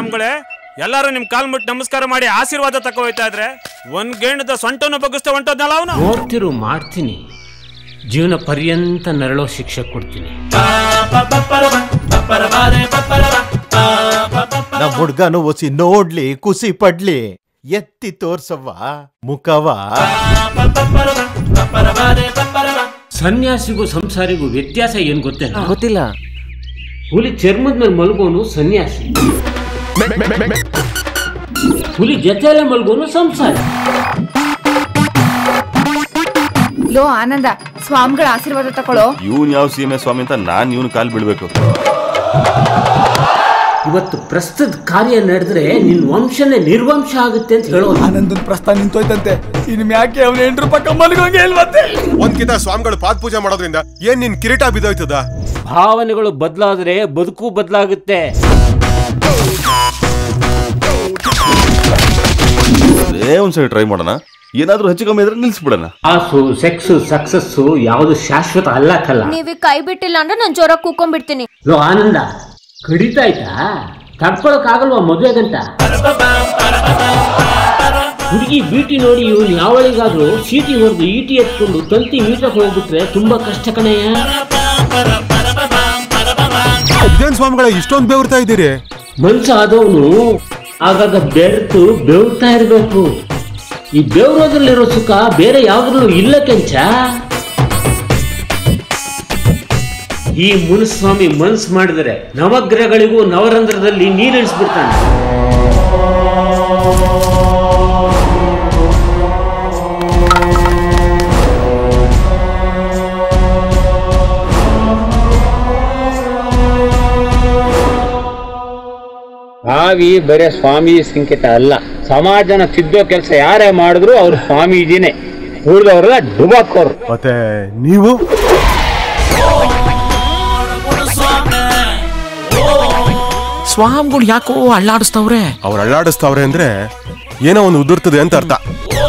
ಸ್ವಾಮಿಗಳೇ ಎಲ್ಲರೂ ನಿಮ್ ಕಾಲ್ ಮುಟ್ಟು ನಮಸ್ಕಾರ ಮಾಡಿ ಆಶೀರ್ವಾದ ತಕೋ ಹೋಯ್ತಾ ಇದ್ರೆ ಒಂದ್ ಗೇಣದ ಸೊಂಟನು ಬಗ್ಗಿಸ್ತಾ ಹೊಂಟೋದ್ನಲ್ಲ ಅವನು ನೋಡ್ತಿರು ಮಾಡ್ತೀನಿ ಜೀವನ ಪರ್ಯಂತ ನರಳೋ ಶಿಕ್ಷೆ ಕೊಡ್ತೀನಿ ನಮ್ ಹುಡ್ಗನು ಒಸಿ ನೋಡ್ಲಿ ಖುಷಿ ಪಡ್ಲಿ ಎತ್ತಿ ತೋರ್ಸವ್ವ ಮುಖವ ಸನ್ಯಾಸಿಗೂ ಸಂಸಾರಿಗೂ ವ್ಯತ್ಯಾಸ ಏನ್ ಗೊತ್ತೇನ ಗೊತ್ತಿಲ್ಲ ಹುಲಿ ಚರ್ಮದ ಮೇಲೆ ಮಲ್ಗೋನು ಸನ್ಯಾಸಿ ಹುಲಿ ಜೊತೆಯಲ್ಲೇ ಮಲ್ಗೋನು ಸಂಸಾರಿ ಲೋ ಆನಂದ ಸ್ವಾಮಿಗಳ ಆಶೀರ್ವಾದ ತಕೊಳ್ಳೋ ಇವನ್ ಯಾವ ಸೀಮೆ ಸ್ವಾಮಿ ಅಂತ ನಾನ್ ಇವನ್ ಕಾಲ್ ಬೀಳ್ಬೇಕು ಇವತ್ತು ಪ್ರಸ್ತುತ ಕಾರ್ಯ ನಡೆದ್ರೆ ನಿನ್ ವಂಶನೇ ನಿರ್ವಂಶ ಆಗುತ್ತೆ ಅಂತ ಹೇಳೋದು ಆನಂದನ್ ಪ್ರಸ್ತಾನ ನಿಂತೋಯ್ತಂತೆ ಇನ್ ಯಾಕೆ ಅವನ ಎಂಟ್ರು ಪಕ್ಕ ಮಲ್ಗೋಂಗೆ ಇಲ್ವತ್ತೆ ಒಂದ್ಕಿತ ಸ್ವಾಮಿಗಳು ಪಾದ ಪೂಜೆ ಮಾಡೋದ್ರಿಂದ ಏನ್ ನಿನ್ ಕಿರೀಟ ಬಿದ್ದೋಯ್ತದ ಭಾವನೆಗಳು ಬದಲಾದ್ರೆ ಬದುಕು ಬದಲಾಗುತ್ತೆ ಏ ಒಂದ್ಸರಿ ಟ್ರೈ ಮಾಡೋಣ ಏನಾದ್ರೂ ಹೆಚ್ಚು ಕಮ್ಮಿ ಇದ್ರೆ ನಿಲ್ಸ್ಬಿಡೋಣ ಆಸು ಸೆಕ್ಸ್ ಸಕ್ಸಸ್ ಯಾವುದು ಶಾಶ್ವತ ಅಲ್ಲ ಕಲ್ಲ ನೀವ್ ಕೈ ಬಿಟ್ಟಿಲ್ಲ ಅಂದ್ರೆ ನಾನ್ ಜೋರ ಕೂಕೊಂಡ್ಬಿಡ್ತೀನಿ ಲೋ ಆನಂದ ಕಡಿತಾಯ್ತಾ ತಡ್ಕೊಳಕ್ ಆಗಲ್ವಾ ಮದುವೆ ಗಂಟ ಹುಡುಗಿ ಬೀಟಿ ನೋಡಿ ಇವನು ಯಾವಳಿಗಾದ್ರೂ ಸೀಟಿ ಹೊಡೆದು ಈಟಿ ಎತ್ಕೊಂಡು ತಂತಿ ಮೀಟಕ್ ಹೋಗ್ಬಿಟ್ರೆ ತುಂಬಾ ಕಷ್ಟ ಕಣಯ್ಯ ಇದೇನ್ ಸ್ವಾಮಿಗಳ ಇಷ್ಟೊಂದ್ ಬೆವರ್ತಾ ಇದ್ದೀರಿ ಮನ್ಸ ಆದವನು ಆಗಾಗ ಬೆರೆತು ಬೆವ್ತಾ ಇರ್ಬೇಕು ಈ ಬೆವರೋದ್ರಲ್ಲಿರೋ ಸುಖ ಬೇರೆ ಯಾವ್ದ್ರಲ್ಲೂ ಇಲ್ಲ ಕೆಂಚ ಈ ಮುನಿಸ್ವಾಮಿ ಮನ್ಸ್ ಮಾಡಿದರೆ ನವಗ್ರಹಗಳಿಗೂ ನವರಂಧ್ರದಲ್ಲಿ ನೀರಿಳಿಸ್ಬಿಡ್ತಾನೆ ಸ್ವಾಮಿ ಬರೇ ಸ್ವಾಮಿ ಸಂಕೇತ ಅಲ್ಲ ಸಮಾಜನ ತಿದ್ದೋ ಕೆಲಸ ಯಾರೇ ಮಾಡಿದ್ರು ಅವ್ರು ಸ್ವಾಮೀಜಿನೇ ಉಳಿದವ್ರೆಲ್ಲ ಡುಬಾಕೋರು ಮತ್ತೆ ನೀವು ಸ್ವಾಮಿಗಳು ಯಾಕೋ ಅಳ್ಳಾಡಿಸ್ತವ್ರೆ ಅವ್ರು ಅಳ್ಳಾಡಿಸ್ತಾವ್ರೆ ಅಂದ್ರೆ ಏನೋ ಒಂದು ಉದುರ್ತದೆ ಅಂತ ಅರ್ಥ